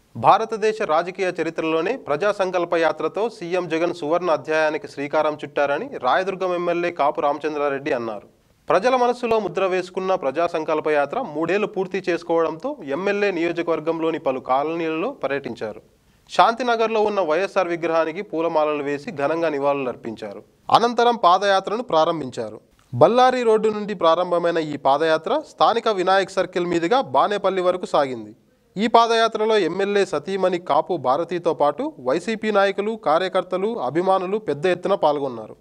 భారతదేశ రాజకీయ చరిత్రలోనే ప్రజా సంకల్ప యాత్రతో సీఎం జగన్ సువర్ణ అధ్యాయానికి శ్రీకారం చుట్టారని రాయదుర్గం ఎమ్మెల్యే కాపు రామచంద్రారెడ్డి అన్నారు ప్రజల మనస్సులో ముద్ర వేసుకున్న ప్రజా సంకల్ప యాత్ర మూడేళ్లు పూర్తి చేసుకోవడంతో ఎమ్మెల్యే నియోజకవర్గంలోని పలు కాలనీలలో పర్యటించారు శాంతినగర్లో ఉన్న వైఎస్ఆర్ విగ్రహానికి పూలమాలలు వేసి ఘనంగా నివాళులర్పించారు అనంతరం పాదయాత్రను ప్రారంభించారు బళ్ళారి రోడ్డు నుండి ప్రారంభమైన ఈ పాదయాత్ర స్థానిక వినాయక్ సర్కిల్ మీదుగా బానేపల్లి వరకు సాగింది ఈ పాదయాత్రలో ఎమ్మెల్యే సతీమణి కాపు భారతితో పాటు వైసీపీ నాయకులు కార్యకర్తలు అభిమానులు పెద్ద ఎత్తున పాల్గొన్నారు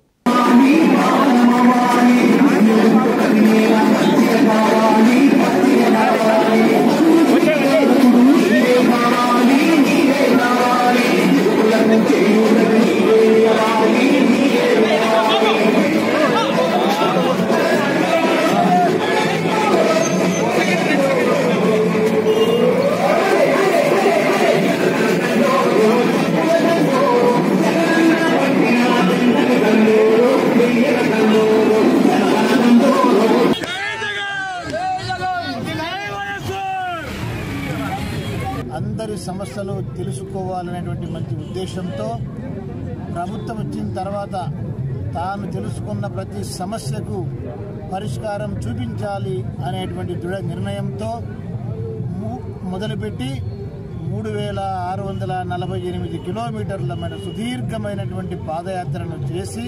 అందరి సమస్యలు తెలుసుకోవాలనేటువంటి మంచి ఉద్దేశంతో ప్రభుత్వం వచ్చిన తర్వాత తాను తెలుసుకున్న ప్రతి సమస్యకు పరిష్కారం చూపించాలి అనేటువంటి దృఢ నిర్ణయంతో ము- మొదలుపెట్టి మూడు వేల ఆరు వందల నలభై ఎనిమిది కిలోమీటర్ల మన సుదీర్ఘమైనటువంటి పాదయాత్రను చేసి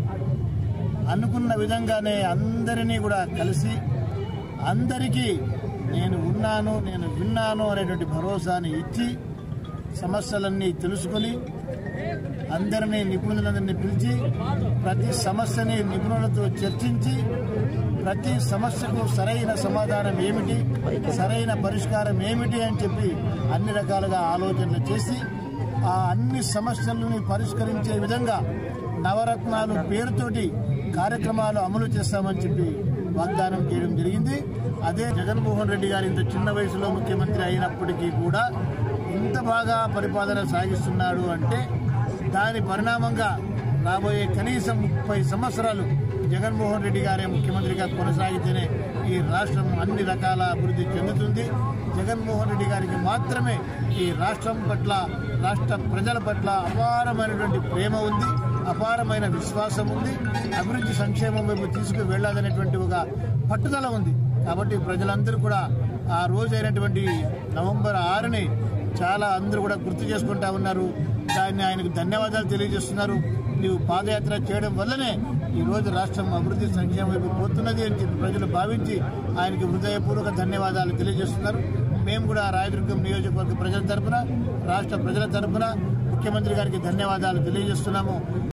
అనుకున్న విధంగానే అందరినీ కూడా కలిసి అందరికీ నేను ఉన్నాను నేను విన్నాను అనేటువంటి భరోసాని ఇచ్చి సమస్యలన్నీ తెలుసుకొని అందరినీ నిపుణులందరినీ పిలిచి ప్రతి సమస్యని నిపుణులతో చర్చించి ప్రతి సమస్యకు సరైన సమాధానం ఏమిటి సరైన పరిష్కారం ఏమిటి అని చెప్పి అన్ని రకాలుగా ఆలోచనలు చేసి ఆ అన్ని సమస్యలను పరిష్కరించే విధంగా నవరత్నాలు పేరుతోటి కార్యక్రమాలు అమలు చేస్తామని చెప్పి వాగ్దానం చేయడం జరిగింది అదే జగన్మోహన్ రెడ్డి గారు ఇంత చిన్న వయసులో ముఖ్యమంత్రి అయినప్పటికీ కూడా ఇంత బాగా పరిపాలన సాగిస్తున్నాడు అంటే దాని పరిణామంగా రాబోయే కనీసం ముప్పై సంవత్సరాలు జగన్మోహన్ రెడ్డి గారే ముఖ్యమంత్రిగా కొనసాగితేనే ఈ రాష్ట్రం అన్ని రకాల అభివృద్ధి చెందుతుంది జగన్మోహన్ రెడ్డి గారికి మాత్రమే ఈ రాష్ట్రం పట్ల రాష్ట్ర ప్రజల పట్ల అపారమైనటువంటి ప్రేమ ఉంది అపారమైన విశ్వాసం ఉంది అభివృద్ధి సంక్షేమం వైపు తీసుకు వెళ్ళాలనేటువంటి ఒక పట్టుదల ఉంది కాబట్టి ప్రజలందరూ కూడా ఆ రోజు అయినటువంటి నవంబర్ ఆరుని చాలా అందరూ కూడా గుర్తు చేసుకుంటా ఉన్నారు దాన్ని ఆయనకు ధన్యవాదాలు తెలియజేస్తున్నారు నీవు పాదయాత్ర చేయడం వల్లనే ఈ రోజు రాష్ట్రం అభివృద్ధి సంక్షేమం వైపు పోతున్నది అని చెప్పి ప్రజలు భావించి ఆయనకి హృదయపూర్వక ధన్యవాదాలు తెలియజేస్తున్నారు మేము కూడా రాయదుర్గం నియోజకవర్గ ప్రజల తరపున రాష్ట్ర ప్రజల తరపున ముఖ్యమంత్రి గారికి ధన్యవాదాలు తెలియజేస్తున్నాము